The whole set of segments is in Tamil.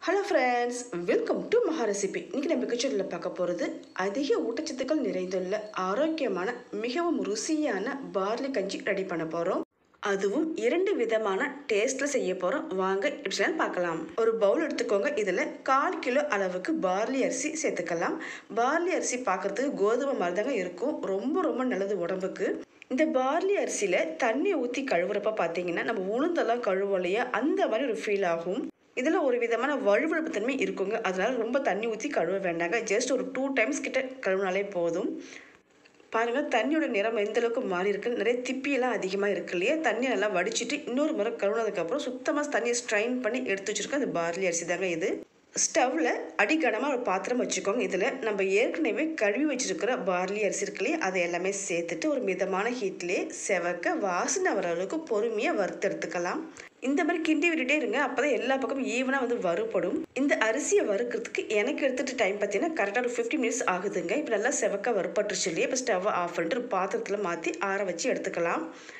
hello friends welcome to Maha recipe இன்றைக்கி நம்ம கிச்சனில் பார்க்க போகிறது அதிக ஊட்டச்சத்துக்கள் நிறைந்துள்ள ஆரோக்கியமான மிகவும் ருசியான பார்லி கஞ்சி ரெடி பண்ண போகிறோம் அதுவும் இரண்டு விதமான டேஸ்ட்டில் செய்ய போகிறோம் வாங்க இப்படிலாம் பார்க்கலாம் ஒரு பவுல் எடுத்துக்கோங்க இதில் கால் கிலோ அளவுக்கு பார்லி அரிசி சேர்த்துக்கலாம் பார்லி அரிசி பார்க்குறதுக்கு கோதுமை மாதிரி தாங்க இருக்கும் ரொம்ப ரொம்ப நல்லது உடம்புக்கு இந்த பார்லி அரிசியில் தண்ணி ஊற்றி கழுவுறப்ப பார்த்தீங்கன்னா நம்ம உளுந்தெல்லாம் கழுவோம் இல்லையா அந்த மாதிரி ஒரு ஃபீல் ஆகும் இதில் ஒரு விதமான வழுவழுப்பு தன்மை இருக்குங்க அதனால ரொம்ப தண்ணி ஊற்றி கழுவ வேண்டாங்க ஜஸ்ட் ஒரு டூ டைம்ஸ் கிட்ட கழுவினாலே போதும் பாருங்கள் தண்ணியோட நிறம் எந்த அளவுக்கு மாறி இருக்கு நிறைய திப்பியெல்லாம் அதிகமாக இருக்கு இல்லையா தண்ணியை நல்லா வடிச்சிட்டு இன்னொரு முறை கழுவுனதுக்கப்புறம் சுத்தமாக தண்ணியை ஸ்ட்ரைன் பண்ணி எடுத்து வச்சுருக்கோம் அது பார்லி அரிசி தாங்க இது ஸ்டவ்வில் அடிக்கனமாக ஒரு பாத்திரம் வச்சுக்கோங்க இதில் நம்ம ஏற்கனவே கழுவி வச்சுருக்கிற பார்லி அரிசி இருக்கு இல்லையா அதை எல்லாமே சேர்த்துட்டு ஒரு மிதமான ஹீட்லேயே செவக்க வாசனை வர அளவுக்கு பொறுமையாக வறுத்தெடுத்துக்கலாம் இந்த மாதிரி கிண்டி விட்டுட்டே இருங்க அப்போ தான் எல்லா பக்கமும் ஈவனாக வந்து வறுபடும் இந்த அரிசியை வறுக்கிறதுக்கு எனக்கு எடுத்துகிட்டு டைம் பார்த்தீங்கன்னா கரெக்டாக ஒரு ஃபிஃப்டி மினிட்ஸ் ஆகுதுங்க இப்போ நல்லா செவக்க வறுப்பட்டுருச்சு இல்லையா இப்போ ஸ்டவ்வை ஆஃப் பண்ணிட்டு ஒரு பாத்திரத்தில் மாற்றி ஆற வச்சு எடுத்துக்கலாம்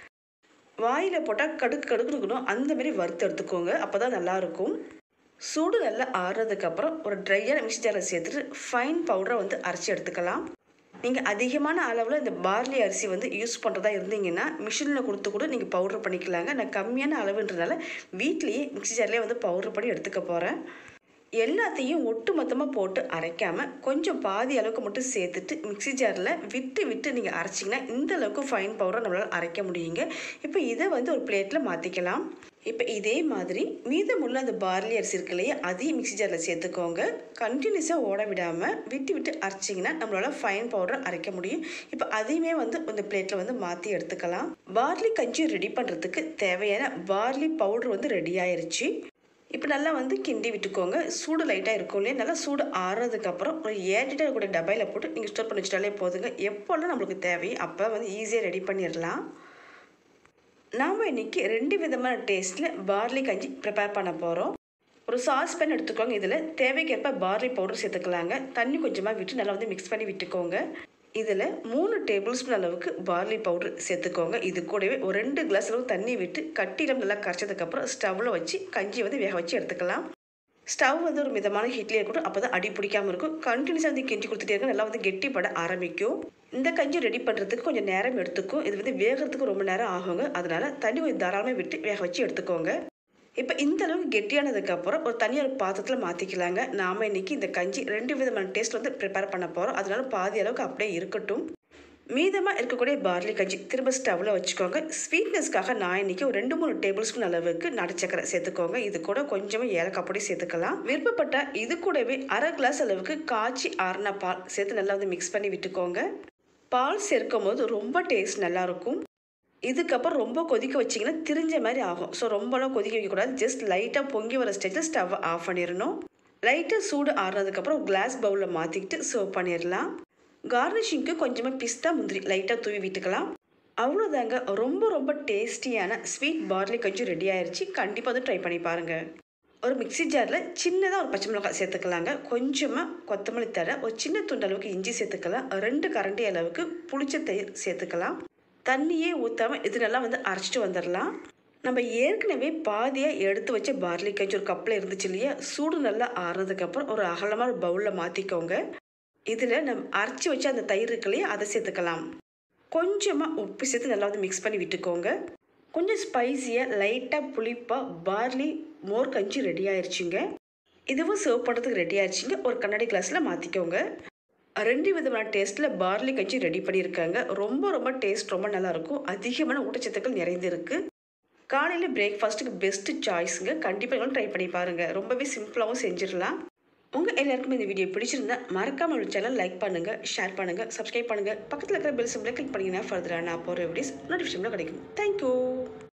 வாயில் போட்டால் கடுக்கு கடுக்குனுக்கணும் அந்த மாதிரி வறுத்து எடுத்துக்கோங்க அப்போ தான் நல்லாயிருக்கும் சூடு நல்லா ஆறுறதுக்கப்புறம் ஒரு ட்ரையான மிக்சி ஜாரில் சேர்த்துட்டு ஃபைன் பவுடரை வந்து அரைச்சி எடுத்துக்கலாம் நீங்கள் அதிகமான அளவில் இந்த பார்லி அரிசி வந்து யூஸ் பண்ணுறதா இருந்தீங்கன்னா மிஷினில் கொடுத்து கூட நீங்கள் பவுடர் பண்ணிக்கலாங்க நான் கம்மியான அளவுன்றனால வீட்லேயே மிக்சி ஜார்லேயே வந்து பவுடர் பண்ணி எடுத்துக்க போகிறேன் எல்லாத்தையும் ஒட்டு மொத்தமாக போட்டு அரைக்காமல் கொஞ்சம் பாதி அளவுக்கு மட்டும் சேர்த்துட்டு மிக்சி ஜாரில் விட்டு விட்டு நீங்கள் அரைச்சிங்கன்னா இந்த அளவுக்கு ஃபைன் பவுடரை நம்மளால் அரைக்க முடியுங்க இப்போ இதை வந்து ஒரு பிளேட்டில் மாற்றிக்கலாம் இப்போ இதே மாதிரி மீதமுள்ள அந்த பார்லி அரிசி இருக்கு இல்லையா அதையும் மிக்சி ஜாரில் சேர்த்துக்கோங்க கண்டினியூஸாக ஓட விடாமல் விட்டு விட்டு அரைச்சிங்கன்னா நம்மளால் ஃபைன் பவுடர் அரைக்க முடியும் இப்போ அதையுமே வந்து இந்த பிளேட்டில் வந்து மாற்றி எடுத்துக்கலாம் பார்லி கஞ்சி ரெடி பண்ணுறதுக்கு தேவையான பார்லி பவுடர் வந்து ரெடி ஆயிருச்சு இப்போ நல்லா வந்து கிண்டி விட்டுக்கோங்க சூடு லைட்டாக இருக்கும் இல்லையா நல்லா சூடு ஆறுறதுக்கப்புறம் ஒரு ஏடிட்டாக இருக்கக்கூடிய டப்பையில் போட்டு நீங்கள் ஸ்டோர் பண்ணி வச்சிட்டாலே போதுங்க எப்போல்லாம் நம்மளுக்கு தேவையோ அப்போ வந்து ஈஸியாக ரெடி பண்ணிடலாம் நாம் இன்றைக்கி ரெண்டு விதமான டேஸ்ட்டில் பார்லி கஞ்சி ப்ரிப்பேர் பண்ண போகிறோம் ஒரு சாஸ் பேன் எடுத்துக்கோங்க இதில் தேவைக்கேற்ப பார்லி பவுடர் சேர்த்துக்கலாங்க தண்ணி கொஞ்சமாக விட்டு நல்லா வந்து மிக்ஸ் பண்ணி விட்டுக்கோங்க இதில் மூணு டேபிள் ஸ்பூன் அளவுக்கு பார்லி பவுடர் சேர்த்துக்கோங்க இது கூடவே ஒரு ரெண்டு கிளாஸ் அளவு தண்ணி விட்டு கட்டிடம் நல்லா கரைச்சதுக்கப்புறம் ஸ்டவ்வில் வச்சு கஞ்சி வந்து வேக வச்சு எடுத்துக்கலாம் ஸ்டவ் வந்து ஒரு மிதமான ஹீட்லேயே இருக்கட்டும் அப்போ தான் அடி பிடிக்காமல் இருக்கும் கண்டினியூஸாக வந்து கிண்டி கொடுத்துட்டே இருக்கும் நல்லா வந்து கெட்டிப்பட ஆரம்பிக்கும் இந்த கஞ்சி ரெடி பண்ணுறதுக்கு கொஞ்சம் நேரம் எடுத்துக்கும் இது வந்து வேகிறதுக்கு ரொம்ப நேரம் ஆகுங்க அதனால் தண்ணி கொஞ்சம் தாராளமாக விட்டு வேக வச்சு எடுத்துக்கோங்க இப்போ இந்த அளவுக்கு கெட்டியானதுக்கப்புறம் ஒரு தனியார் பாத்திரத்தில் மாற்றிக்கலாங்க நாம் இன்றைக்கி இந்த கஞ்சி ரெண்டு விதமான டேஸ்ட் வந்து ப்ரிப்பேர் பண்ண போகிறோம் அதனால பாதி அளவுக்கு அப்படியே இருக்கட்டும் மீதமாக இருக்கக்கூடிய பார்லி கஞ்சி திரும்ப ஸ்டவ்வில் வச்சுக்கோங்க ஸ்வீட்னஸ்க்காக நான் இன்றைக்கி ஒரு ரெண்டு மூணு டேபிள் ஸ்பூன் அளவுக்கு நடைச்சக்கரை சேர்த்துக்கோங்க இது கூட கொஞ்சமாக ஏலக்காய் பொடி சேர்த்துக்கலாம் விருப்பப்பட்ட இது கூடவே அரை கிளாஸ் அளவுக்கு காய்ச்சி ஆறின பால் சேர்த்து நல்லா வந்து மிக்ஸ் பண்ணி விட்டுக்கோங்க பால் சேர்க்கும் போது ரொம்ப டேஸ்ட் நல்லாயிருக்கும் இதுக்கப்புறம் ரொம்ப கொதிக்க வச்சிங்கன்னா திரிஞ்ச மாதிரி ஆகும் ஸோ ரொம்பலாம் கொதிக்க வைக்கக்கூடாது ஜஸ்ட் லைட்டாக பொங்கி வர ஸ்டேஜில் ஸ்டவ்வை ஆஃப் பண்ணிடணும் லைட்டாக சூடு ஆறுனதுக்கப்புறம் கிளாஸ் பவுலில் மாற்றிக்கிட்டு சர்வ் பண்ணிடலாம் கார்னிஷிங்க்கு கொஞ்சமாக பிஸ்தா முந்திரி லைட்டாக தூவி விட்டுக்கலாம் அவ்வளோதாங்க ரொம்ப ரொம்ப டேஸ்டியான ஸ்வீட் பார்லி கஞ்சி ரெடி ஆயிடுச்சு கண்டிப்பாக வந்து ட்ரை பண்ணி பாருங்கள் ஒரு மிக்சி ஜாரில் சின்னதாக ஒரு பச்சை மிளகாய் சேர்த்துக்கலாங்க கொஞ்சமாக கொத்தமல்லி தர ஒரு சின்ன துண்டு அளவுக்கு இஞ்சி சேர்த்துக்கலாம் ரெண்டு கரண்டி அளவுக்கு புளிச்ச தயிர் சேர்த்துக்கலாம் தண்ணியே ஊற்றாமல் இது நல்லா வந்து அரைச்சிட்டு வந்துடலாம் நம்ம ஏற்கனவே பாதியாக எடுத்து வச்ச பார்லி கஞ்சி ஒரு கப்பில் இருந்துச்சு இல்லையா சூடு நல்லா ஆறுனதுக்கப்புறம் ஒரு அகலமாக ஒரு பவுலில் மாற்றிக்கோங்க இதில் நம்ம அரைச்சி வச்ச அந்த தயிர் இருக்கு இல்லையா அதை சேர்த்துக்கலாம் கொஞ்சமாக உப்பு சேர்த்து நல்லா வந்து மிக்ஸ் பண்ணி விட்டுக்கோங்க கொஞ்சம் ஸ்பைஸியாக லைட்டாக புளிப்பாக பார்லி மோர் கஞ்சி ரெடி ஆயிடுச்சுங்க இதுவும் சர்வ் பண்ணுறதுக்கு ரெடி ஆயிடுச்சுங்க ஒரு கண்ணாடி கிளாஸில் மாற்றிக்கோங்க ரெண்டு விதமான டேஸ்ட்டில் பார்லி கஞ்சி ரெடி பண்ணியிருக்காங்க ரொம்ப ரொம்ப டேஸ்ட் ரொம்ப நல்லாயிருக்கும் அதிகமான ஊட்டச்சத்துக்கள் நிறைந்திருக்கு காலையில் பிரேக்ஃபாஸ்ட்டுக்கு பெஸ்ட்டு சாய்ஸுங்க கண்டிப்பாக ட்ரை பண்ணி பாருங்கள் ரொம்பவே சிம்பிளாகவும் செஞ்சிடலாம் உங்கள் எல்லாருக்குமே இந்த வீடியோ பிடிச்சிருந்தா மறக்காமல் ஒரு சேனல் லைக் பண்ணுங்கள் ஷேர் பண்ணுங்கள் சப்ஸ்கிரைப் பண்ணுங்கள் பக்கத்தில் இருக்கிற பெல் சிம்பிளை கிளிக் பண்ணிங்கன்னா ஃபர்தராக நான் போகிற வீடியோஸ் நோட்டிஃபிகேஷனில் கிடைக்கும் தேங்க்யூ